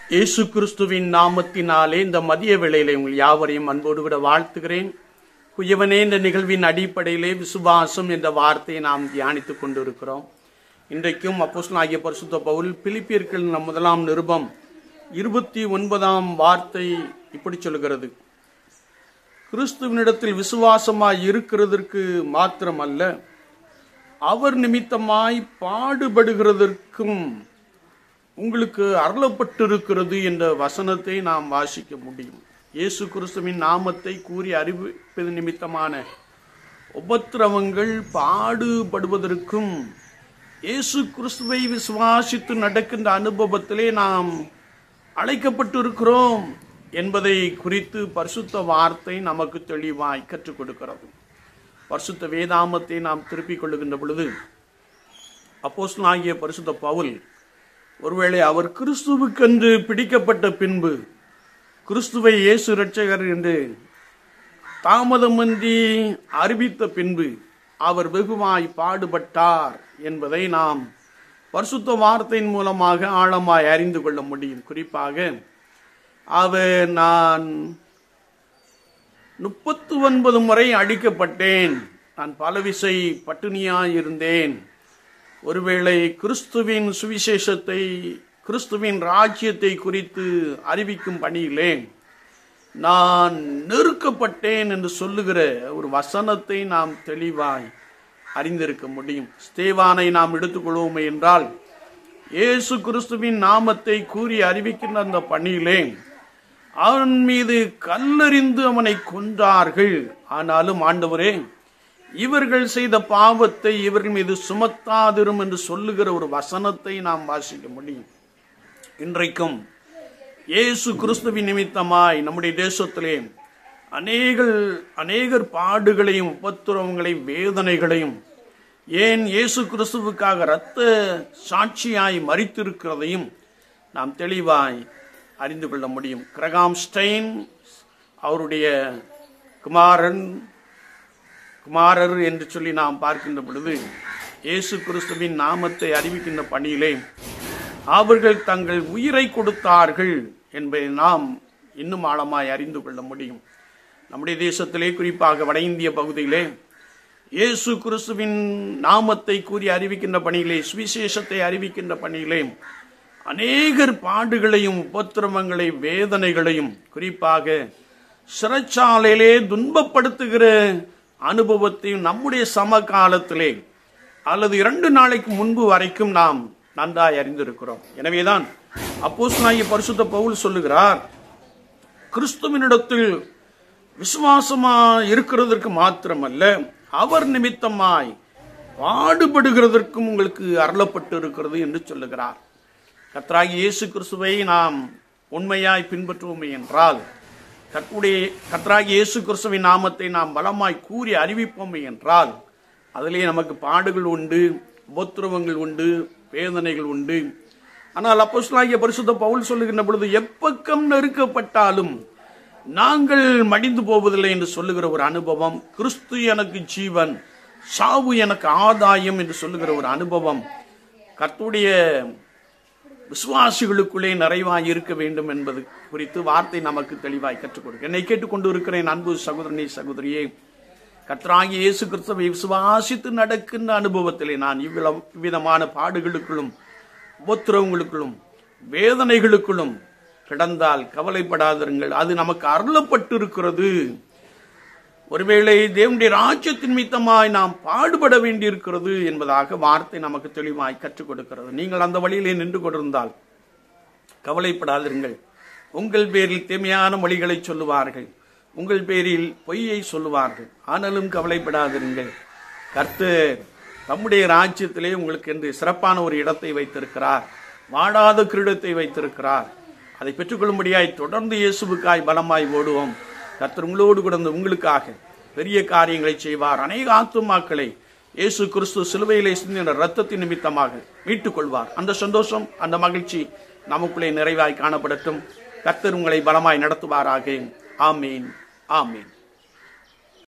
இயேசு கிறிஸ்துவின் நாமத்தினாலே இந்த மதிய வேளையிலே உங்கள் யாவரையும் அன்போடு விட வாழ்த்துகிறேன் குயவனே இந்த நிகழ்வின் அடிப்படையிலே விசுவாசம் என்ற வார்த்தையை நாம் தியானித்துக் கொண்டிருக்கிறோம் இன்றைக்கும் அப்போஸ்தலனாகிய பரிசுத்த பவுல் பிலிப்பியர்கள் நம் முதலாம் நிருபம் இருபத்தி ஒன்பதாம் வார்த்தை இப்படி சொல்கிறது கிறிஸ்துவனிடத்தில் விசுவாசமாய் இருக்கிறதற்கு மாத்திரமல்ல அவர் நிமித்தமாய் பாடுபடுகிறதற்கும் உங்களுக்கு அருளப்பட்டிருக்கிறது என்ற வசனத்தை நாம் வாசிக்க முடியும் இயேசு கிறிஸ்துவின் நாமத்தை கூறி அறிவிப்பது நிமித்தமான உபத்திரவங்கள் பாடுபடுவதற்கும் இயேசு கிறிஸ்துவை விசுவாசித்து நடக்கின்ற அனுபவத்திலே நாம் அழைக்கப்பட்டிருக்கிறோம் என்பதை குறித்து பரிசுத்த வார்த்தை நமக்கு தெளிவாய் கற்றுக் கொடுக்கிறது பரிசுத்த வேதாமத்தை நாம் திருப்பிக் கொள்ளுகின்ற பொழுது அப்போஸ்தலனாகிய பரிசுத்த பவுல் ஒருவேளை அவர் கிறிஸ்துவுக்கென்று பிடிக்கப்பட்ட பின்பு கிறிஸ்துவை இயேசு இரட்சகர் என்று தாமதமின்றி அறிவித்த பின்பு அவர் வெகுவாய் பாடுபட்டார் என்பதை நாம் பரிசுத்த வார்த்தையின் மூலமாக ஆழமாய் அறிந்து கொள்ள முடியும் குறிப்பாக அவர் நான் முப்பத்து ஒன்பது முறை அடிக்கப்பட்டேன் நான் பலவிசை பட்டினியாய் இருந்தேன் ஒருவேளை கிறிஸ்துவின் சுவிசேஷத்தை கிறிஸ்துவின் ராஜ்யத்தை குறித்து அறிவிக்கும் பணியிலே நான் நெருக்கப்பட்டேன் என்று சொல்லுகிற ஒரு வசனத்தை நாம் தெளிவாய் அறிந்திருக்க முடியும் ஸ்தேவானை நாம் எடுத்துக்கொள்வோமே என்றால் இயேசு கிறிஸ்துவின் நாமத்தை கூறி அறிவிக்கின்ற அந்த பணியிலே அவன் மீது கல்லறிந்து அவனை கொன்றார்கள் ஆனாலும் ஆண்டவரே இவர்கள் செய்த பாவத்தை இவர்கள் மீது சுமத்தாதிரும் என்று சொல்லுகிற ஒரு வசனத்தை நாம் வாசிக்க முடியும் இன்றைக்கும் இயேசு கிறிஸ்துவின் நிமித்தமாய் நம்முடைய தேசத்திலே அநேகர் அநேகர் பாடுகளையும் உபத்திரவங்களையும் வேதனைகளையும் ஏன் இயேசு கிறிஸ்துவுக்காக இரத்த சாட்சியாய் மறித்திருக்கிறதையும் நாம் தெளிவாய் அறிந்து கொள்ள முடியும் கிரகாம் ஸ்டெயின் அவருடைய குமாரன் குமாரர் என்று சொல்லி நாம் பார்க்கின்ற பொழுது இயேசு கிறிஸ்துவின் நாமத்தை அறிவிக்கின்ற பணியிலே அவர்கள் தங்கள் உயிரை கொடுத்தார்கள் என்பதை நாம் இன்னும் ஆழமாய் அறிந்து கொள்ள முடியும் நம்முடைய தேசத்திலே குறிப்பாக வட இந்திய பகுதியிலே இயேசு கிறிஸ்துவின் நாமத்தை கூறி அறிவிக்கின்ற பணியிலே சுவிசேஷத்தை அறிவிக்கின்ற பணியிலே அநேகர் பாடுகளையும் உபத்திரவங்களை வேதனைகளையும் குறிப்பாக சிறைச்சாலையிலே துன்பப்படுத்துகிற அனுபவத்தையும் நம்முடைய சமகாலத்திலே அல்லது இரண்டு நாளைக்கு முன்பு வரைக்கும் நாம் நன்றாய் அறிந்திருக்கிறோம் எனவேதான் அப்போஸ்தலனாகிய பரிசுத்த பவுல் சொல்லுகிறார் கிறிஸ்துவனிடத்தில் விசுவாசமா இருக்கிறதற்கு மாத்திரமல்ல அவர் நிமித்தமாய் பாடுபடுகிறதற்கும் உங்களுக்கு அருளப்பட்டு இருக்கிறது என்று சொல்லுகிறார் கத்ராகி இயேசு கிறிஸ்துவை நாம் உண்மையாய் பின்பற்றுவோமே என்றால் கத்துடைய கத்ராகி இயேசு கிறிஸ்துவின் நாமத்தை நாம் பலமாய் கூறி அறிவிப்போமே என்றால் அதிலே நமக்கு பாடுகள் உண்டு உபத்திரவங்கள் உண்டு வேதனைகள் உண்டு ஆனால் அப்போஸ்தலனாகிய பரிசுத்த பவுல் சொல்லுகின்ற பொழுது எப்பக்கம் நெருக்கப்பட்டாலும் நாங்கள் மடிந்து போவதில்லை என்று சொல்லுகிற ஒரு அனுபவம் கிறிஸ்து எனக்கு ஜீவன் சாவு எனக்கு ஆதாயம் என்று சொல்லுகிற ஒரு அனுபவம் கர்த்துடைய விசுவாசிகளுக்குள்ளே நிறைவாய் இருக்க வேண்டும் என்பது குறித்து வார்த்தை நமக்கு தெளிவாய் கற்றுக் கொடுக்க என்னை கேட்டுக்கொண்டு இருக்கிறேன் அன்பு சகோதரனே சகோதரியே கர்த்தராகி இயேசு கிறிஸ்துவை விசுவாசித்து நடக்கின்ற அனுபவத்திலே நான் இவ்விதம் இவ்விதமான பாடுகளுக்குள்ளும் உபத்திரவங்களுக்குள்ளும் வேதனைகளுக்குள்ளும் கிடந்தால் கவலைப்படாதிருங்கள் அது நமக்கு அருளப்பட்டிருக்கிறது ஒருவேளை தேவனுடைய ராஜ்யத்தின் மித்தமாய் நாம் பாடுபட வேண்டியிருக்கிறது என்பதாக வார்த்தை நமக்கு தெளிவாய் கற்றுக் கொடுக்கிறது நீங்கள் அந்த வழியிலே நின்று கொண்டிருந்தால் கவலைப்படாதிருங்கள் உங்கள் பேரில் தீமையான மொழிகளை சொல்லுவார்கள் உங்கள் பேரில் பொய்யை சொல்லுவார்கள் ஆனாலும் கவலைப்படாதிருங்கள் கர்த்தர் தம்முடைய ராஜ்யத்திலே உங்களுக்கு என்று சிறப்பான ஒரு இடத்தை வைத்திருக்கிறார் வாடாத கிரீடத்தை வைத்திருக்கிறார் அதை பெற்றுக்கொள்ளும்படியாய் தொடர்ந்து இயேசுவுக்காய் பலமாய் ஓடுவோம் கர்த்தர் உங்களோடு கூட உங்களுக்காக பெரிய காரியங்களை செய்வார் அநேக ஆத்துமாக்களை இயேசு கிறிஸ்து சிலுவையிலே சிந்தின ரத்தத்தின் நிமித்தமாக மீட்டுக் கொள்வார் அந்த சந்தோஷம் அந்த மகிழ்ச்சி நமக்குள்ளே நிறைவாய் காணப்படட்டும் கர்த்தர் உங்களை பலமாய் நடத்துவாராக ஆமீன் ஆமீன்